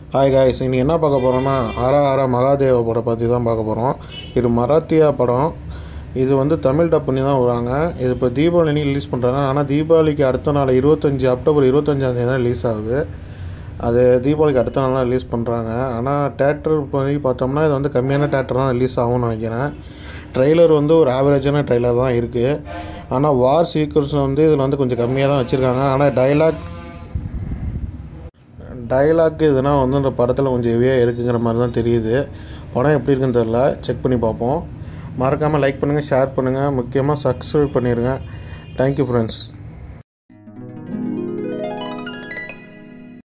hi guys இன்னைக்கு என்ன பார்க்க போகிறோம்னா ஆரா ஆரா மகாதேவ படம் பற்றி தான் பார்க்க போகிறோம் இது மராத்தியா படம் இது வந்து தமிழ் டப் பண்ணி தான் வராங்க இது இப்போ தீபாவளி அன்னைக்கு ரிலீஸ் பண்ணுறாங்க ஆனால் தீபாவளிக்கு அடுத்த நாள் இருபத்தஞ்சி அக்டோபர் இருபத்தஞ்சாந்தேதி தான் ரிலீஸ் ஆகுது அது தீபாவளிக்கு அடுத்த நாள் தான் ரிலீஸ் பண்ணுறாங்க ஆனால் தேட்டர் போய் பார்த்தோம்னா இது வந்து கம்மியான தேட்டர் தான் ரிலீஸ் ஆகும்னு நினைக்கிறேன் ட்ரெய்லர் வந்து ஒரு ஆவரேஜான ட்ரெய்லர் தான் இருக்குது ஆனால் வார் சீக்வன்ஸ் வந்து இதில் வந்து கொஞ்சம் கம்மியாக தான் வச்சுருக்காங்க ஆனால் டைலாக் டைலாக் இதுனா வந்து அந்த படத்தில் கொஞ்சம் ஹெவியாக இருக்குங்கிற மாதிரி தான் தெரியுது படம் எப்படி இருக்குன்னு தெரில செக் பண்ணி பார்ப்போம் மறக்காமல் லைக் பண்ணுங்கள் ஷேர் பண்ணுங்கள் முக்கியமாக சப்ஸ்கிரைப் பண்ணிடுங்க தேங்க்யூ ஃப்ரெண்ட்ஸ்